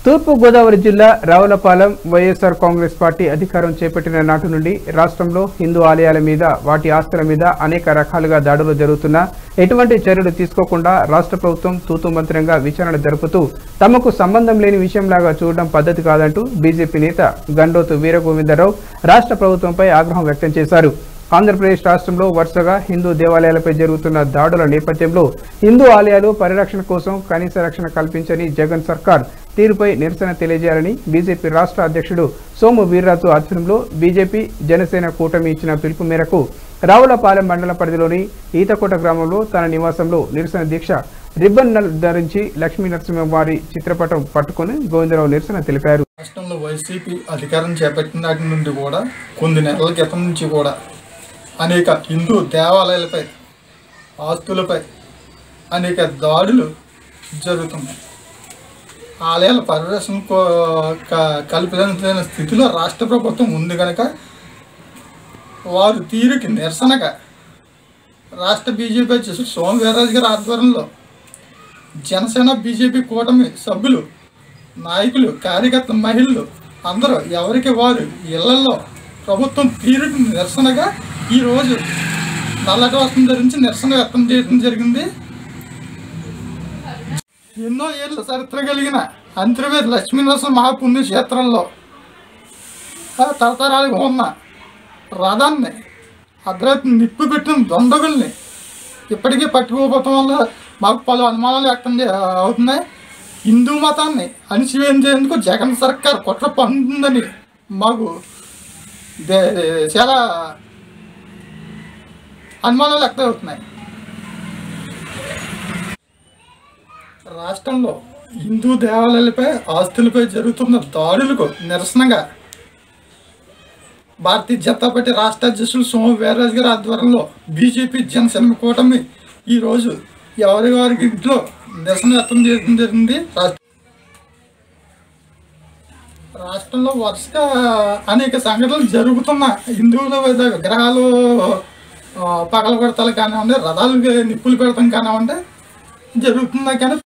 తూర్పు గోదావరి జిల్లా రావులపాలెం వైఎస్ఆర్ కాంగ్రెస్ పార్టీ అధికారం చేపట్టిన నాటి నుండి రాష్ట్రంలో హిందూ ఆలయాల మీద వాటి ఆస్తుల మీద అనేక రకాలుగా దాడులు జరుగుతున్నా ఎటువంటి చర్యలు తీసుకోకుండా రాష్ట్ర ప్రభుత్వం తూతు మంత్రంగా విచారణ జరుపుతూ తమకు సంబంధం లేని విషయంలాగా చూడడం పద్ధతి కాదంటూ బీజేపీ నేత గండోతు వీరగోవిందరావు రాష్ట్ర ప్రభుత్వంపై ఆగ్రహం వ్యక్తం చేశారు ఆంధ్రప్రదేశ్ రాష్ట్రంలో వరుసగా హిందూ దేవాలయాలపై జరుగుతున్న దాడుల నేపథ్యంలో హిందూ ఆలయాలు పరిరక్షణ కోసం కనీస రక్షణ కల్పించని జగన్ సర్కార్ తీరుపై నిరసన తెలియజేయాలని బీజేపీ రాష్ట్ర అధ్యక్షుడు సోము వీర్రాజు ఆధ్వర్యంలో బీజేపీ జనసేన కూటమి ఇచ్చిన పిలుపు మేరకు రావులపాలెం మండల పరిధిలోని ఈతకోట గ్రామంలో తన నివాసంలో నిరసన దీక్ష రిబ్బన్ నల్ ధరించి లక్ష్మీ నరసింహవారి చిత్రపటం పట్టుకుని గోవిందరావు నిరసన తెలిపారు రాష్ట్రంలో వైసీపీ అధికారం చేపట్టిన నాటి నుండి కూడా కొన్ని నెలల క్రితం నుంచి కూడా అనేక హిందూ దేవాలయాలపై ఆస్తులపై అనేక దాడులు జరుగుతున్నాయి ఆలయాల పరిరక్షణ కో- క- కల్పించిన స్థితిలో రాష్ట్ర ప్రభుత్వం ఉంది కనుక వారు తీరుకి నిరసనగా రాష్ట్ర బీజేపీ అధ్యక్షుడు సోమ వీర్రాజు గారి ఆధ్వర్యంలో జనసేన బీజేపీ కూటమి సభ్యులు నాయకులు కార్యకర్తలు మహిళలు అందరూ ఎవరికి వారు ఇళ్లలో ప్రభుత్వం తీరుకు నిరసనగా ఈరోజు నల్లటి వస్త్రం ధరించి నిరసన వ్యక్తం చేయడం జరిగింది ఎన్నో ఏళ్ళ చరిత్ర కలిగిన అంతర్వేది లక్ష్మీనరసింహ మహాపుణ్యక్షేత్రంలో ఆ తరతరాలుగా ఉన్న రథాన్ని అర్ధరాత్రి నిప్పు పెట్టిన దొండగుల్ని ఇప్పటికీ పట్టుకోపోవటం వల్ల మాకు పలు అనుమానాలు వ్యక్తం చే- అవుతున్నాయి హిందూ మతాన్ని అణిచివేసేందుకు జగన్ సర్కార్ కుట్ర పండుతుందని మాకు దే- చాలా అనుమానాలు వ్యక్తం అవుతున్నాయి రాష్ట్రంలో హిందూ దేవాలయాలపై ఆస్తులపై జరుగుతున్న దాడులకు నిరసనగా భారతీయ జనతా పార్టీ రాష్ట్ర అధ్యక్షులు సోమ వీర్రాజు గారి ఆధ్వర్యంలో బీజేపీ జనసేన కూటమి ఈరోజు ఎవరి వారికి ఇంట్లో నిరసన వ్యక్తం చేయడం జరిగింది రాష్ట్ర- రాష్ట్రంలో వరుసగా అనేక సంఘటనలు జరుగుతున్న హిందువుల మీద విగ్రహాలు పగల పెడతాలు కానివ్వండి రథాలు నిప్పులు పెడతాం కానివ్వండి జరుగుతున్నాయి కానీ